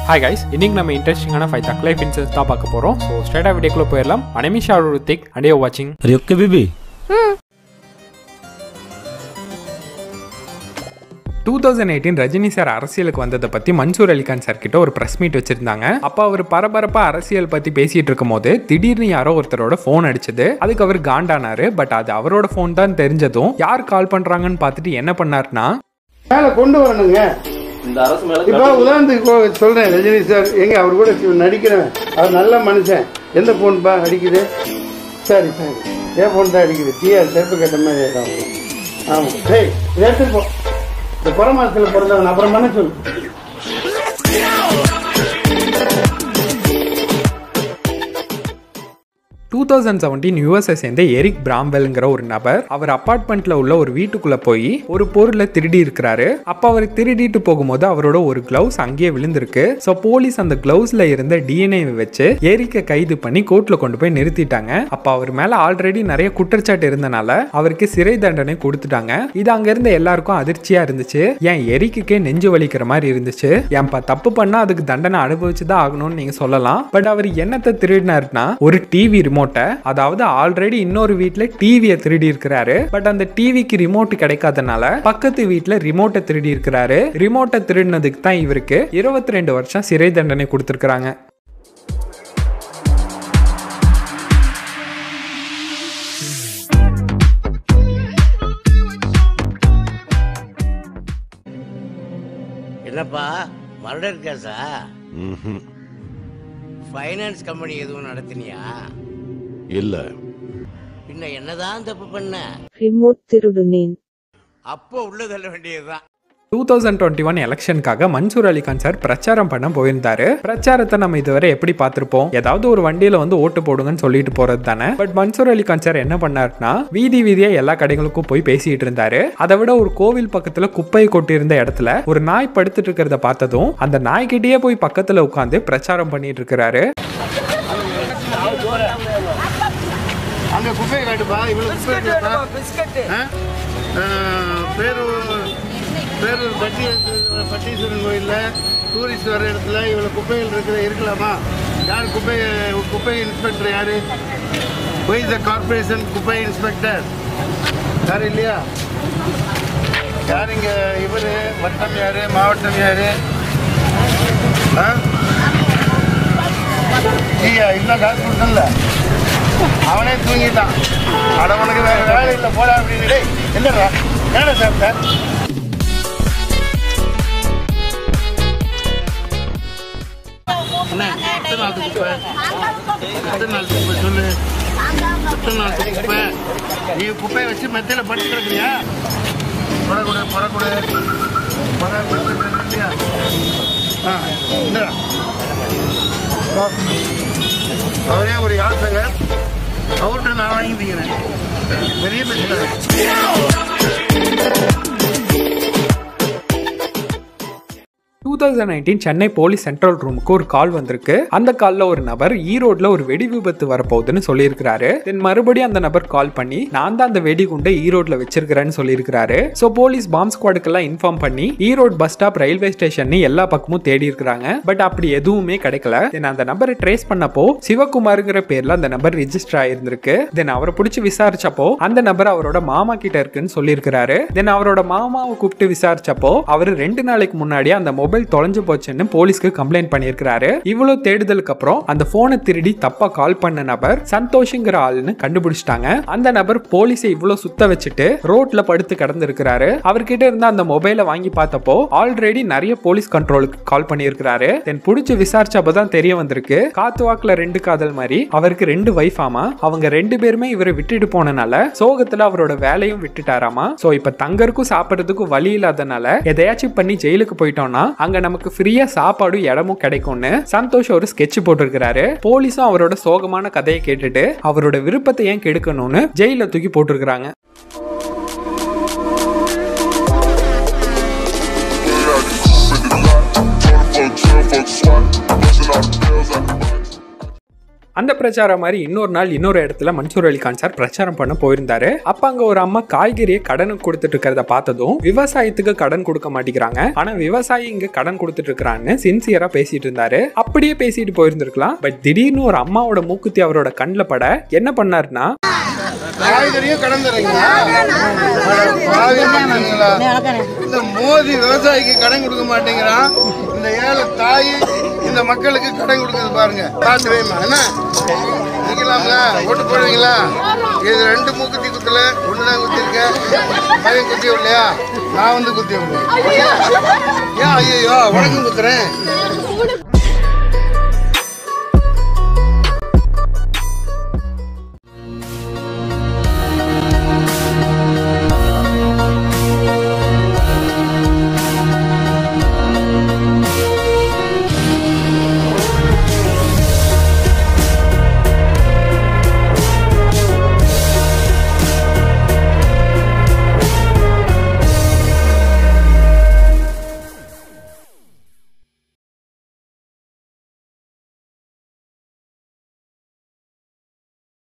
Hi guys இன்னைக்கு நம்ம இன்ட்ரெஸ்டிங்கான ஃபைவ் தக் லைஃப் இன்சூரன்ஸ் தான் பார்க்க போகிறோம் ஸோ ஸ்ட்ரைட்டாக வீடியோக்குள்ளே போயிடலாம் அனிமிஷா ருத்திக் அண்ட் யூ வாட்சிங் Are you okay, baby? Two thousand eighteen Rajini sir அரசியலுக்கு வந்ததை பற்றி மன்சூர் அலிகான் சார் கிட்ட ஒரு ப்ரெஸ் மீட் வச்சிருந்தாங்க அப்போ அவர் பரபரப்பாக அரசியல் பற்றி பேசிட்டு இருக்கும்போது திடீர்னு யாரோ ஒருத்தரோட ஃபோன் அடிச்சது அதுக்கு அவர் காண்டானாரு பட் அது அவரோட ஃபோன் தான் தெரிஞ்சதும் யார் கால் பண்ணுறாங்கன்னு பார்த்துட்டு என்ன பண்ணாருன்னா மேல கொண்டு வரணுங்க இந்த அரசு மேல இப்போ உதாரணத்துக்கு இப்போ சொல்றேன் ரஜினி சார் எங்க அவர் கூட சி- நடிக்கிறேன் அவர் நல்ல மனுஷன் எந்த போன்பா அடிக்குது சரி சரி ஏன் போன் தான் அடிக்குது டிஆர் செருப்பு கேட்ட மாதிரி ஆயிடும். ஆமா சரி இதை எடுத்துட்டு போ இந்த புறமாசத்தில் பிறந்தவன் அப்புறம் பண்ண சொல்லு டூ தௌசண்ட் செவன்டீன் யூஎஸ்ஐ சேர்ந்த எரிக் பிராம்வெல்ங்கிற ஒரு நபர் அவர் அபார்ட்மெண்ட்ல உள்ள ஒரு வீட்டுக்குள்ள போய் ஒரு பொருளை திருடி இருக்கிறாரு அப்ப அவர் திருடிட்டு போகும்போது அவரோட ஒரு கிளவுஸ் அங்கேயே விழுந்திருக்கு ஸோ போலீஸ் அந்த கிளவுஸ்ல இருந்த டிஎன்ஏ வச்சு எரிக்க கைது பண்ணி கோர்ட்ல கொண்டு போய் நிறுத்திட்டாங்க அப்ப அவர் மேல ஆல்ரெடி நிறைய குற்றச்சாட்டு இருந்தனால அவருக்கு சிறை தண்டனை கொடுத்துட்டாங்க இது அங்க இருந்த எல்லாருக்கும் அதிர்ச்சியா இருந்துச்சு ஏன் எரிக்குக்கே நெஞ்சு வலிக்கிற மாதிரி இருந்துச்சு ஏன்பா தப்பு பண்ணா அதுக்கு தண்டனை அனுபவிச்சு தான் ஆகணும்னு நீங்க சொல்லலாம் பட் அவர் என்னத்தை திருடினாருன்னா ஒரு டிவி ரிமோட்டை அதாவது ஆல்ரெடி இன்னொரு வீட்ல டிவியை திருடி இருக்கிறாரு பட் அந்த டிவிக்கு ரிமோட் கிடைக்காதனால பக்கத்து வீட்ல ரிமோட்டை திருடி இருக்கிறாரு ரிமோட்டை திருடினதுக்கு தான் இவருக்கு இருபத்தி ரெண்டு வருஷம் சிறை தண்டனை கொடுத்துருக்காங்க என்னப்பா மர்டர் கேஸா ஃபைனான்ஸ் கம்பெனி எதுவும் நடத்தினியா இல்ல பின்ன என்னதான் தப்பு பண்ண ரிமோட் திருடுனேன் அப்போ உள்ள தள்ள வேண்டியதுதான் டூ தௌசண்ட் டுவெண்ட்டி ஒன் எலெக்ஷனுக்காக மன்சூர் அலிகான் சார் பிரச்சாரம் பண்ண போயிருந்தாரு பிரச்சாரத்தை நம்ம இதுவரை எப்படி பார்த்திருப்போம் ஏதாவது ஒரு வண்டியில வந்து ஓட்டு போடுங்கன்னு சொல்லிட்டு போறது தானே பட் மன்சூர் அலிகான் சார் என்ன பண்ணாருன்னா வீதி வீதியா எல்லா கடைகளுக்கும் போய் பேசிட்டு இருந்தாரு அதை விட ஒரு கோவில் பக்கத்துல குப்பையை கொட்டியிருந்த இடத்துல ஒரு நாய் படுத்துட்டு இருக்கிறத பார்த்ததும் அந்த நாய்கிட்டயே போய் பக்கத்துல உட்காந்து பிரச்சாரம் பண்ணிட்டு இருக்கிறாரு அங்க குப்பையை காட்டுப்பா இவ்வளவு குப்பை இருக்குப்பா. ஆ? ஆ, பேரூர் பேரூர் பட்டி பட்டீஸ்வரன் கோயில்ல டூரிஸ்ட் வர இடத்துல இவ்வளவு குப்பைகள் இருக்கிற இருக்கலாமா யார் குப்பை குப்பை இன்ஸ்பெக்டர் யாரு ஒய் த கார்பரேஷன் குப்பை இன்ஸ்பெக்டர் யாரு இல்லையா யார் இங்க இவரு வட்டம் யாரு மாவட்டம் யாரு ஆ? ஐயா இன்னும் காசு கொடுத்தல அவனே தூங்கிட்டான் அட உனக்கு வேற வேலை இல்லை போடா அப்படின்னு டேய் என்னடா என்னடா சாப்பிட்ட அண்ணா, எத்தனை நாள் குப்பை? எத்தனை நாள் குப்பை சொல்லு எத்தனை நாள் குப்பை நீ குப்பையை வச்சு மெத்தையில படுத்து கிடக்குறியா புறக்கூட புறக்கூட புற ஆ இந்தா அவரே ஒரு யாசகர் அவர்கிட்ட நான் வாங்கிக்கிறேன் பெரிய பிரச்சனை two thousand nineteen Chennai police central ரூமுக்கு ஒரு கால் வந்திருக்கு அந்த கால்ல ஒரு நபர் ஈரோட்ல ஒரு வெடி விபத்து வரப்போகுதுன்னு சொல்லியிருக்கிறாரு தென் மறுபடியும் அந்த நபர் கால் பண்ணி நான் தான் அந்த வெடிகுண்டை ஈரோட்ல வச்சிருக்கிறேன்னு சொல்லியிருக்கிறாரு ஸோ போலீஸ் பாம்ப் ஸ்குவாடுக்கெல்லாம் இன்ஃபார்ம் பண்ணி Erode bus stop railway station எல்லா பக்கமும் தேடி இருக்கிறாங்க பட் அப்படி எதுவுமே கிடைக்கல தென் அந்த நபரை ட்ரேஸ் பண்ணப்போ சிவகுமாருங்கிற பேர்ல அந்த நபர் ரிஜிஸ்டர் ஆயிருந்திருக்கு தென் அவரை பிடிச்சி விசாரிச்சப்போ அந்த நபர் அவரோட மாமா கிட்ட இருக்குன்னு சொல்லியிருக்கிறாரு தென் அவரோட மாமாவை கூப்பிட்டு விசாரிச்சப்போ அவர் ரெண்டு நாளைக்கு முன்னாடியே அந்த மொபைல் தொலைஞ்சு போச்சுன்னு போலீஸ்க்கு கம்ப்ளைண்ட் பண்ணியிருக்கிறாரு இவ்வளவு தேடுதலுக்கு அப்புறம் அந்த போனை திருடி தப்பா கால் பண்ண நபர் சந்தோஷ்ங்கிற ஆளுன்னு கண்டுபிடிச்சிட்டாங்க அந்த நபர் போலீஸை இவ்வளவு சுத்த வச்சுட்டு ரோட்ல படுத்து கிடந்திருக்கிறாரு அவர்கிட்ட இருந்த அந்த மொபைலை வாங்கி பார்த்தப்போ ஆல்ரெடி நிறைய போலீஸ் கண்ட்ரோலுக்கு கால் பண்ணியிருக்கிறாரு தென் பிடிச்சி விசாரிச்சப்பதான் தெரிய வந்திருக்கு காத்து வாக்குல ரெண்டு காதல் மாதிரி அவருக்கு ரெண்டு வைஃப் ஆமா அவங்க ரெண்டு பேருமே இவரை விட்டுட்டு போனனால சோகத்துல அவரோட வேலையும் விட்டுட்டாராமா சோ இப்ப தங்கறதுக்கும் சாப்பிடுறதுக்கும் வழி இல்லாதனால எதையாச்சும் பண்ணி ஜெயிலுக்கு போயிட்டோம்னா அங்க நமக்கு ஃப்ரீயா சாப்பாடும் இடமும் கிடைக்கும்னு சந்தோஷ் ஒரு ஸ்கெட்ச் போட்டிருக்கிறாரு போலீஸும் அவரோட சோகமான கதையை கேட்டுட்டு அவரோட விருப்பத்தை ஏன் கெடுக்கணும்னு ஜெயில தூக்கி போட்டிருக்கிறாங்க அந்த பிரச்சாரம் மாதிரி இன்னொரு நாள் இன்னொரு இடத்துல மன்சூர் அலிகான் சார் பிரச்சாரம் பண்ண போயிருந்தாரு அப்ப அங்க ஒரு அம்மா காய்கறியை கடனுக்கு கொடுத்துட்டு இருக்கிறத பார்த்ததும் விவசாயத்துக்கு கடன் கொடுக்க மாட்டேங்கிறாங்க ஆனா விவசாயி இங்க கடன் கொடுத்துட்டு இருக்கிறான்னு சின்சியரா பேசிட்டு இருந்தாரு அப்படியே பேசிட்டு போயிருந்திருக்கலாம் பட் திடீர்னு ஒரு அம்மாவோட மூக்குத்தி அவரோட கண்ணில் பட என்ன பண்ணாருன்னா காய்கறியும் கடன் தரீங்களா பாவிங்களா? இந்த மோதி விவசாயிக்கு கடன் கொடுக்க மாட்டேங்கிறான் இந்த ஏழை தாய் இந்த மக்களுக்கு கடன் கொடுக்குது பாருங்க பார்த்து வைமா என்ன நிக்கலாம்ல ஓட்டு போடுவீங்களா இது ரெண்டு மூக்குத்தி குத்துல ஒண்ணுதான் குத்தி இருக்கேன் பையன் குத்தி இல்லையா நான் வந்து குத்தி விடுவேன் ஏன் ஐயோ உனக்கும் குத்துறேன்